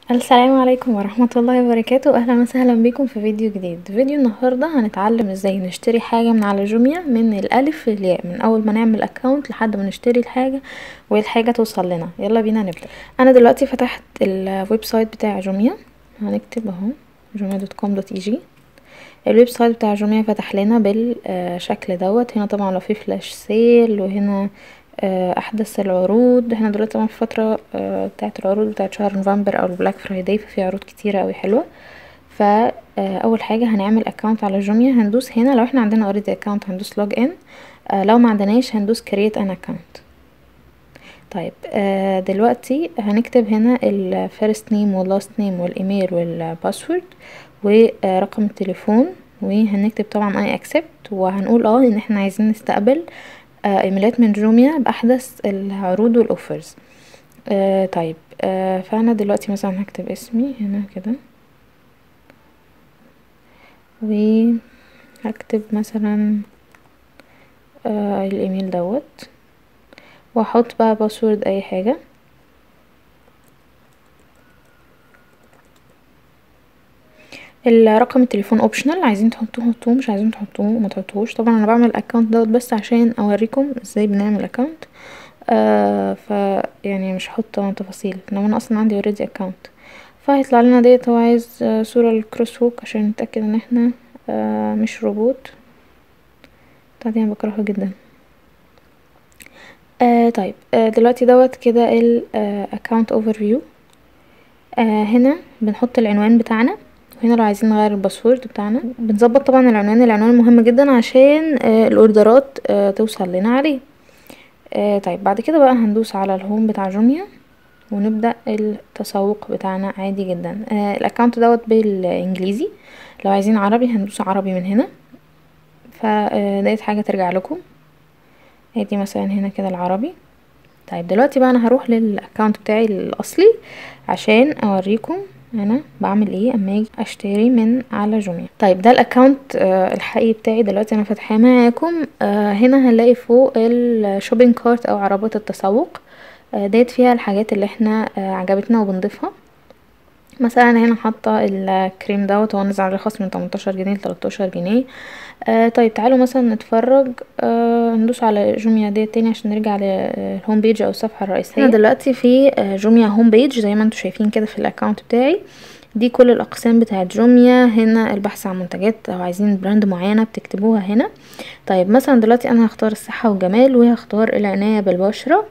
السلام عليكم ورحمة الله وبركاته اهلا وسهلا بكم في فيديو جديد فيديو النهاردة هنتعلم ازاي نشتري حاجة من على جوميا من الالف للياء من اول ما نعمل اكونت لحد ما نشتري الحاجة والحاجة توصل لنا يلا بينا نبدأ انا دلوقتي فتحت الويب سايت بتاع جوميا هنكتب اهو جوميا دوت كوم دوت اي جي الويب سايت بتاع جوميا فتح لنا بالشكل دوت هنا طبعا لو في فلاش سيل وهنا احدث العروض احنا دلوقتي طبعا في فتره بتاعه العروض بتاعه شهر نوفمبر او البلاك فرايداي ففي عروض كتيره اوي حلوه فاول حاجه هنعمل اكونت على جوميا هندوس هنا لو احنا عندنا اوريدي اكونت هندوس لوج ان لو ما عندناش هندوس كرييت ان اكونت طيب دلوقتي هنكتب هنا الفيرست نيم واللاست نيم والايميل والباسورد ورقم التليفون وهنكتب طبعا اي اكسبت وهنقول اه ان احنا عايزين نستقبل آه ايميلات من جوميا باحدث العروض والاوفرز آه طيب آه فانا دلوقتي مثلا هكتب اسمي هنا كده وهكتب مثلا آه الايميل دوت واحط بقى باسورد اي حاجه الرقم التليفون اوبشنال عايزين تحطوه حطوه مش عايزين تحطوه ما تحطوهوش طبعا انا بعمل الاكونت دوت بس عشان اوريكم ازاي بنعمل اكونت آه ف يعني مش هحط تفاصيل انما انا اصلا عندي اوريدي اكونت فهيطلع لنا ديت هو عايز آه صورة الكروس ووك عشان نتأكد ان احنا آه مش روبوت بتاعتي انا بكرهها جدا آه طيب آه دلوقتي دوت كده الاكونت اوفر فيو هنا بنحط العنوان بتاعنا وهنا لو عايزين نغير الباسورد بتاعنا بنظبط طبعا العنوان العنوان مهم جدا عشان آه الاوردرات آه توصل لنا عليه آه طيب بعد كده بقى هندوس على الهوم بتاع جوميا ونبدا التسوق بتاعنا عادي جدا آه الاكونت دوت بالانجليزي لو عايزين عربي هندوس عربي من هنا فديت حاجه ترجع لكم ادي مثلا هنا كده العربي طيب دلوقتي بقى انا هروح للاكونت بتاعي الاصلي عشان اوريكم انا بعمل ايه اما اجي اشتري من على جوميا طيب ده الاكونت آه الحقيقي بتاعي دلوقتي انا فاتحاه معاكم آه هنا هنلاقي فوق الشوبينج كارت او عربات التسوق آه ديت فيها الحاجات اللي احنا آه عجبتنا وبنضيفها مثلا هنا حاطه الكريم دوت هو نزل عليه خصم من 18 جنيه ل 13 جنيه آه طيب تعالوا مثلا نتفرج آه ندوس على جوميا ديت تاني عشان نرجع للهوم بيج او الصفحه الرئيسيه انا دلوقتي في جوميا هوم بيج زي ما انتم شايفين كده في الاكونت بتاعي دي كل الاقسام بتاعه جوميا هنا البحث عن منتجات او عايزين براند معينه بتكتبوها هنا طيب مثلا دلوقتي انا هختار الصحه والجمال وهختار العنايه بالبشره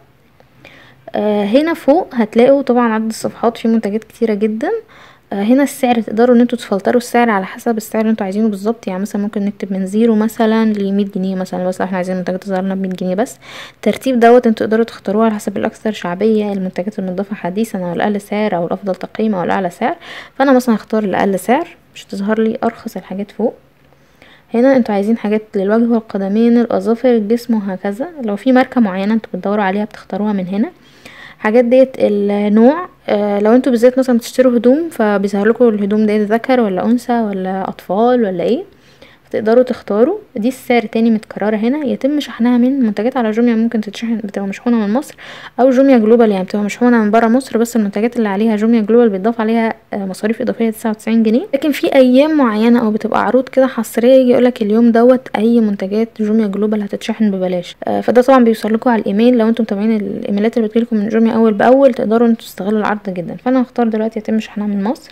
آه هنا فوق هتلاقوا طبعا عدد الصفحات في منتجات كتيره جدا آه هنا السعر تقدروا ان انتوا تفلتروا السعر على حسب السعر اللي انتوا عايزينه بالظبط يعني مثلا ممكن نكتب من زيرو مثلا لمية جنيه مثلا بس احنا عايزين المنتجات تظهر لنا بمية جنيه بس الترتيب دوت انتوا تقدروا تختاروه على حسب الاكثر شعبيه المنتجات المضافه حديثا او الاقل سعر او الافضل تقييم او الاعلى سعر فانا مثلا هختار الاقل سعر مش تظهر لي ارخص الحاجات فوق هنا انتوا عايزين حاجات للوجه والقدمين الاظافر الجسم وهكذا لو في ماركه معينه انتوا بتدوروا عليها بتختاروها من هنا حاجات ديت النوع آه لو انتوا بالذات مثلا بتشتروا هدوم فبيظهر لكم الهدوم ديت ذكر ولا انثى ولا اطفال ولا ايه فتقدروا تختاروا دي السعر تاني متكرره هنا يتم شحنها من منتجات على جوميا ممكن تتشحن بتبقى مشحونه من مصر او جوميا جلوبال يعني بتبقى مشحونه من برا مصر بس المنتجات اللي عليها جوميا جلوبال بيتضاف عليها مصاريف اضافيه تسعة وتسعين جنيه لكن في ايام معينه او بتبقى عروض كده حصريه يجي يقولك اليوم دوت اي منتجات جوميا جلوبال هتتشحن ببلاش فده طبعا بيوصل لكم على الايميل لو انتم متابعين الايميلات اللي بتجيلكم من جوميا اول باول تقدروا انتوا تستغلوا العرض جدا فانا هختار دلوقتي يتم شحنها من مصر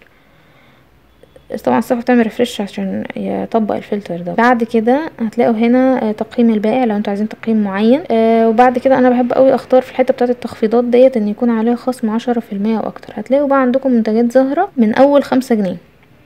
طبعا الصفحه بتعمل ريفرش عشان يطبق الفلتر ده بعد كده هتلاقوا هنا تقييم البائع لو انتوا عايزين تقييم معين آه وبعد كده انا بحب قوي اختار في الحته بتاعه التخفيضات ديت ان يكون عليها خصم عشرة في المية او اكتر هتلاقوا بقى عندكم منتجات ظاهره من اول خمسة جنيه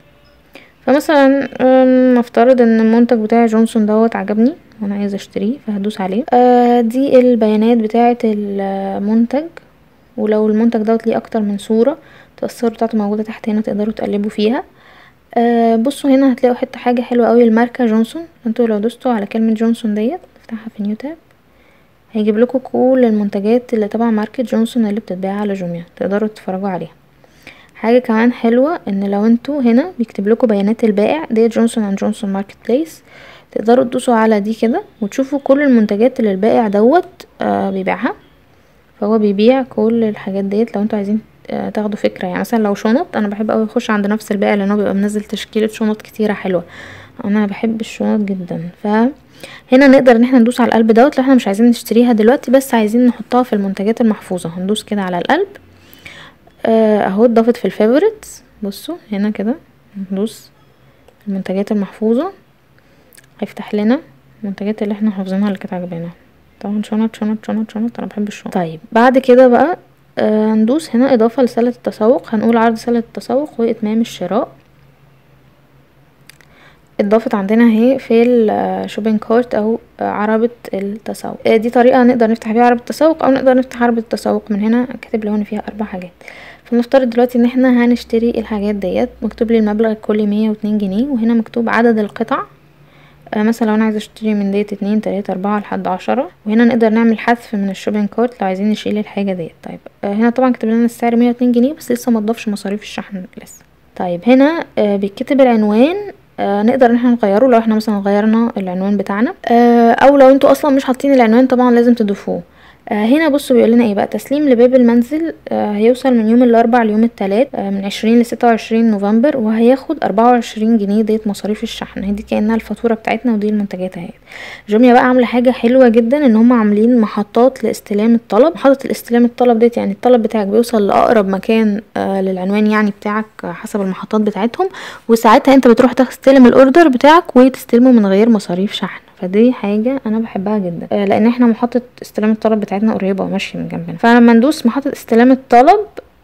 فمثلا نفترض ان المنتج بتاع جونسون دوت عجبني وانا عايزه اشتريه فهدوس عليه آه دي البيانات بتاعه المنتج ولو المنتج دوت ليه اكتر من صوره الصور بتاعته موجوده تحت هنا تقدروا تقلبوا فيها آه بصوا هنا هتلاقوا حته حاجه حلوه قوي الماركه جونسون انتوا لو دوستوا على كلمه جونسون ديت افتحها في نيو تاب هيجيب لكم كل المنتجات اللي تبع ماركه جونسون اللي بتتباع على جوميا تقدروا تتفرجوا عليها حاجه كمان حلوه ان لو انتوا هنا بيكتب لكم بيانات البائع ديت جونسون اند جونسون ماركت بليس تقدروا تدوسوا على دي كده وتشوفوا كل المنتجات اللي البائع دوت آه بيبيعها فهو بيبيع كل الحاجات ديت لو انتوا عايزين آه، تاخدوا فكره يعني مثلا لو شنط انا بحب اوي اخش عند نفس البائع لان هو بيبقى منزل تشكيله شنط كتيره حلوه انا بحب الشنط جدا ف هنا نقدر ان احنا ندوس على القلب دوت لو احنا مش عايزين نشتريها دلوقتي بس عايزين نحطها في المنتجات المحفوظه هندوس كده على القلب آه، اهو اتضافت في الفيفوريتس بصوا هنا كده ندوس المنتجات المحفوظه هيفتح لنا المنتجات اللي احنا حافظينها اللي كانت عجبانا طبعا شنط شنط شنط شنط انا بحب الشنط طيب بعد كده بقى آه هندوس هنا اضافه لسله التسوق هنقول عرض سله التسوق واتمام الشراء اتضافت عندنا اهي في الشوبينج كارت او عربة التسوق آه، دي طريقة نقدر نفتح بيها عربة التسوق او نقدر نفتح عربة التسوق من هنا كاتب لي هنا فيها اربع حاجات فنفترض دلوقتي ان احنا هنشتري الحاجات ديت مكتوب لي المبلغ الكلي مية واتنين جنيه وهنا مكتوب عدد القطع آه، مثلا لو انا عايزه اشتري من ديت اتنين تلاتة اربعة لحد عشرة وهنا نقدر نعمل حذف من الشوبينج كارت لو عايزين نشيل الحاجه ديت طيب آه، هنا طبعا كتب لنا السعر مية واتنين جنيه بس لسه مضافش مصاريف الشحن لسه طيب هنا آه، بيتكتب العنوان آه نقدر ان احنا نغيره لو احنا مثلا غيرنا العنوان بتاعنا آه او لو انتوا اصلا مش حاطين العنوان طبعا لازم تضيفوه آه هنا بصوا بيقول لنا ايه بقى تسليم لباب المنزل آه هيوصل من يوم الاربع ليوم التلات آه من عشرين لستة وعشرين نوفمبر وهياخد اربعة وعشرين جنيه ديت مصاريف الشحن هي دي كانها الفاتوره بتاعتنا ودي المنتجات اهي جوميا بقى عامله حاجه حلوه جدا ان هم عاملين محطات لاستلام الطلب محطه الاستلام الطلب ديت يعني الطلب بتاعك بيوصل لاقرب مكان آه للعنوان يعني بتاعك آه، حسب المحطات بتاعتهم وساعتها انت بتروح تستلم الاوردر بتاعك وتستلمه من غير مصاريف شحن فدي حاجة انا بحبها جدا آه، لان احنا محطة استلام الطلب بتاعتنا قريبة وماشية من جنبنا فلما ندوس محطة استلام الطلب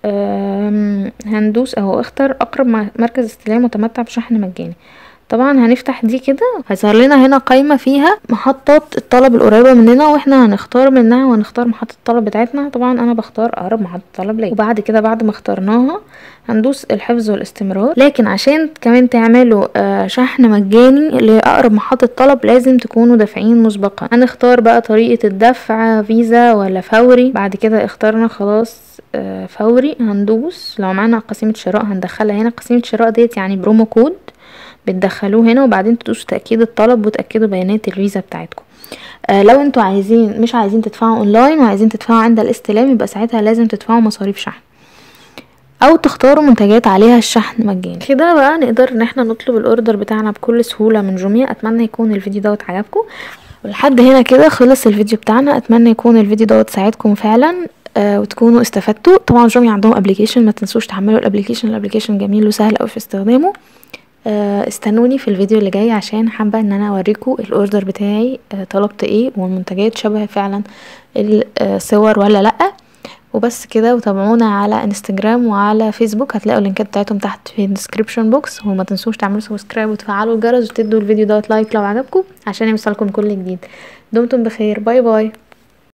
آم، هندوس اهو اختر اقرب م- مركز استلام متمتع بشحن مجاني طبعا هنفتح دي كده هيظهر لنا هنا قائمة فيها محطات الطلب القريبة مننا واحنا هنختار منها وهنختار محطة الطلب بتاعتنا طبعا انا بختار اقرب محطة طلب ليا وبعد كده بعد ما اخترناها هندوس الحفظ والاستمرار لكن عشان كمان تعملوا آه، شحن مجاني لأقرب محطة طلب لازم تكونوا دافعين مسبقا هنختار بقى طريقة الدفع فيزا ولا فوري بعد كده اخترنا خلاص آه، فوري هندوس لو معانا قسيمة شراء هندخلها هنا قسيمة شراء ديت يعني برومو كود بتدخلوه هنا وبعدين تدوسوا تأكيد الطلب وتأكدوا بيانات الفيزا بتاعتكم آه لو انتوا عايزين مش عايزين تدفعوا اونلاين وعايزين تدفعوا عند الاستلام يبقى ساعتها لازم تدفعوا مصاريف شحن او تختاروا منتجات عليها الشحن مجاني كده بقى نقدر ان احنا نطلب الاوردر بتاعنا بكل سهولة من جوميا اتمنى يكون الفيديو دوت عجبكم ولحد هنا كده خلص الفيديو بتاعنا اتمنى يكون الفيديو دوت ساعدكم فعلا آه وتكونوا استفدتوا طبعا جوميا عندهم ابلكيشن ما تنسوش تحملوا الابلكيشن الابلكيشن جميل وسهل قوي في استخدامه آه، استنوني في الفيديو اللي جاي عشان حابة ان انا اوريكم الاوردر بتاعي آه، طلبت ايه والمنتجات شبه فعلا الصور ولا لأ وبس كده وتابعونا على انستجرام وعلى فيسبوك هتلاقوا اللينكات بتاعتهم تحت في الديسكريبشن بوكس وما تنسوش تعملوا سبسكرايب وتفعلوا الجرس وتدوا الفيديو دوت لايك لو عجبكم عشان يوصلكم كل جديد دمتم بخير باي باي